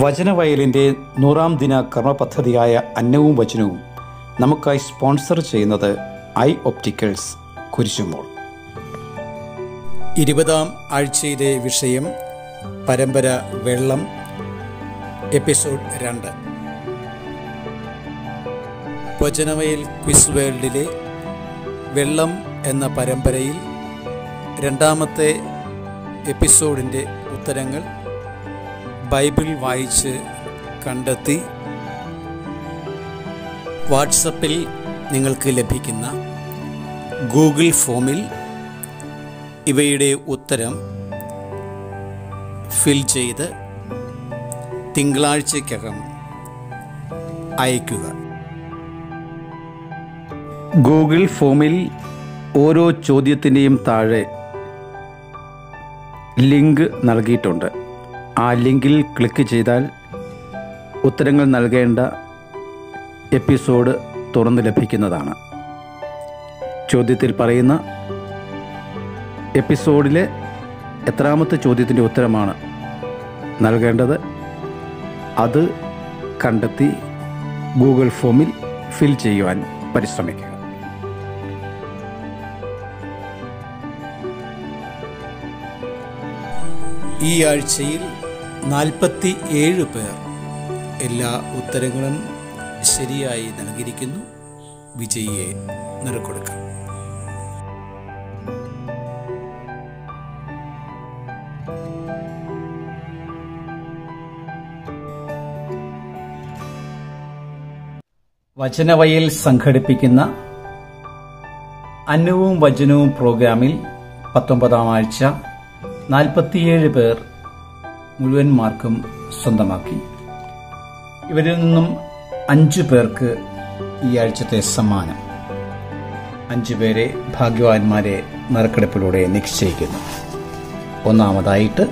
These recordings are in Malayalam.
വചനവയലിൻ്റെ നൂറാം ദിന കർമ്മ പദ്ധതിയായ അന്നവും വചനവും നമുക്കായി സ്പോൺസർ ചെയ്യുന്നത് ഐ ഒപ്റ്റിക്കൽസ് കുരിശുമോൾ ഇരുപതാം ആഴ്ചയിലെ വിഷയം പരമ്പര വെള്ളം എപ്പിസോഡ് രണ്ട് വചനവയൽ ക്വിസ് വേൾഡിലെ വെള്ളം എന്ന പരമ്പരയിൽ രണ്ടാമത്തെ എപ്പിസോഡിൻ്റെ ഉത്തരങ്ങൾ ബൈബിൾ വായിച്ച് കണ്ടെത്തി വാട്സപ്പിൽ നിങ്ങൾക്ക് ലഭിക്കുന്ന ഗൂഗിൾ ഫോമിൽ ഇവയുടെ ഉത്തരം ഫിൽ ചെയ്ത് തിങ്കളാഴ്ചക്കകം അയയ്ക്കുക ഗൂഗിൾ ഫോമിൽ ഓരോ ചോദ്യത്തിൻ്റെയും താഴെ ലിങ്ക് നൽകിയിട്ടുണ്ട് ആ ലിങ്കിൽ ക്ലിക്ക് ചെയ്താൽ ഉത്തരങ്ങൾ നൽകേണ്ട എപ്പിസോഡ് തുറന്ന് ലഭിക്കുന്നതാണ് ചോദ്യത്തിൽ പറയുന്ന എപ്പിസോഡിലെ എത്രാമത്തെ ചോദ്യത്തിൻ്റെ ഉത്തരമാണ് നൽകേണ്ടത് അത് കണ്ടെത്തി ഗൂഗിൾ ഫോമിൽ ഫിൽ ചെയ്യുവാൻ പരിശ്രമിക്കുക ഈ ആഴ്ചയിൽ നാൽപ്പത്തി ഏഴ് പേർ എല്ലാ ഉത്തരങ്ങളും ശരിയായി നൽകിയിരിക്കുന്നു വിജയിയെ നിറക്കൊടുക്കാം വചനവയൽ സംഘടിപ്പിക്കുന്ന അന്നവും വചനവും പ്രോഗ്രാമിൽ പത്തൊമ്പതാം ആഴ്ച നാൽപ്പത്തിയേഴ് പേർ മുഴുവൻ മാർക്കും സ്വന്തമാക്കി ഇവരിൽ നിന്നും അഞ്ചു പേർക്ക് ഈ ആഴ്ചത്തെ സമ്മാനം അഞ്ചു പേരെ ഭാഗ്യവാന്മാരെ നറുക്കെടുപ്പിലൂടെ നിശ്ചയിക്കുന്നു ഒന്നാമതായിട്ട്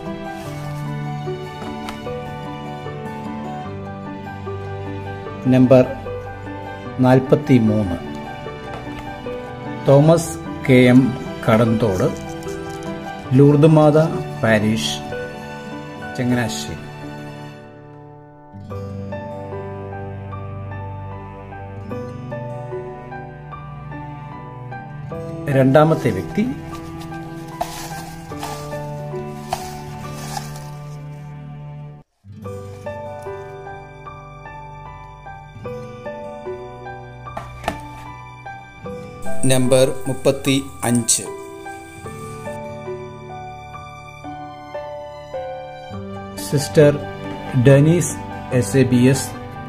നമ്പർ നാൽപ്പത്തി മൂന്ന് തോമസ് കെ എം കടന്തോട് ലൂർദ്മാത പാരീഷ് ചങ്ങനാശ്ശേരി രണ്ടാമത്തെ വ്യക്തി നമ്പർ മുപ്പത്തി അഞ്ച് sister Denise S A B S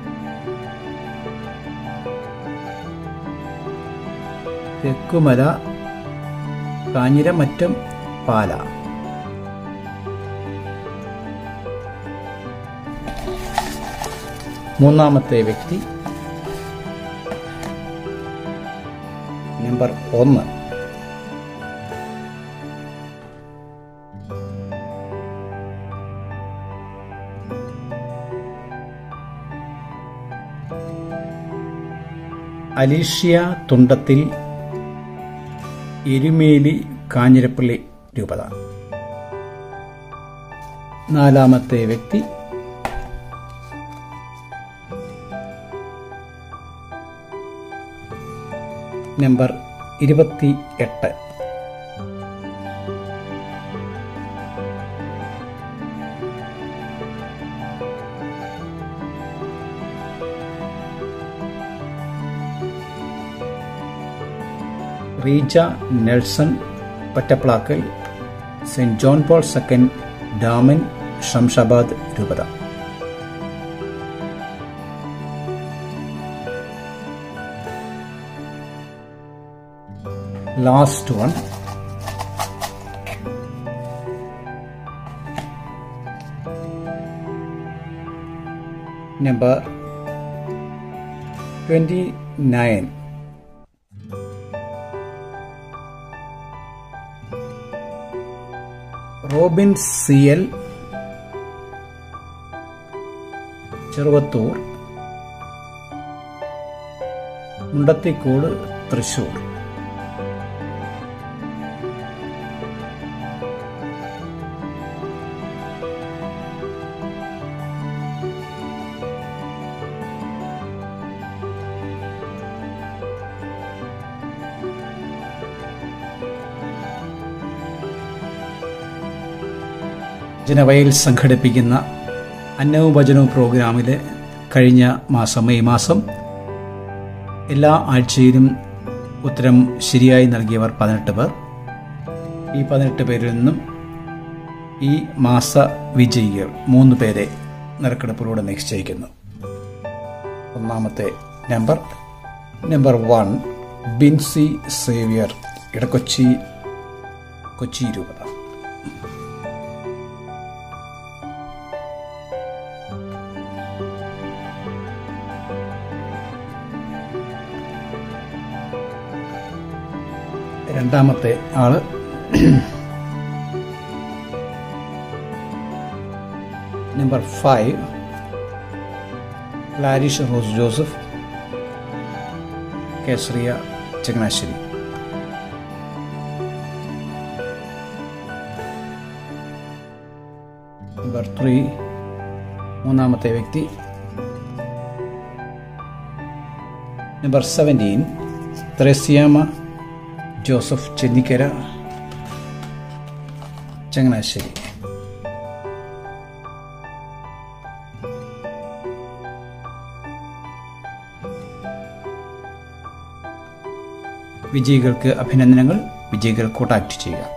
Thekkumala Kanjiramattom Pala മൂന്നാമത്തെ വ്യക്തി നമ്പർ ഒന്ന് അലീഷ്യ തുണ്ടത്തിൽ എരുമേലി കാഞ്ഞിരപ്പള്ളി രൂപത നാലാമത്തെ വ്യക്തി നമ്പർ ഇരുപത്തി എട്ട് Reeja Nelson Ottaplackal Saint John Paul second ഡാമൻ ഷംഷാബാദ് രൂപത last one number twenty nine Robin C L Cheruvathur Mundathikode Thrissur ജനവയൽ സംഘടിപ്പിക്കുന്ന അന്നവും ഭജനവും പ്രോഗ്രാമിൽ കഴിഞ്ഞ മാസം മെയ് മാസം എല്ലാ ആഴ്ചയിലും ഉത്തരം ശരിയായി നൽകിയവർ പതിനെട്ട് പേർ ഈ പതിനെട്ട് പേരിൽ നിന്നും ഈ മാസ വിജയികൾ മൂന്ന് പേരെ നറുക്കെടുപ്പിലൂടെ നിശ്ചയിക്കുന്നു ഒന്നാമത്തെ number number one Binsy Xavier Edakochi Kochi രൂപത രണ്ടാമത്തെ ആള് number five Larish Rose Joseph കേസറിയ ചങ്ങനാശ്ശേരി നമ്പർ ത്രീ മൂന്നാമത്തെ വ്യക്തി number seventeen Thresiamma Joseph Chennikkara Changanassery വിജയികൾക്ക് അഭിനന്ദനങ്ങൾ വിജയികൾ കോൺടാക്ട് ചെയ്യുക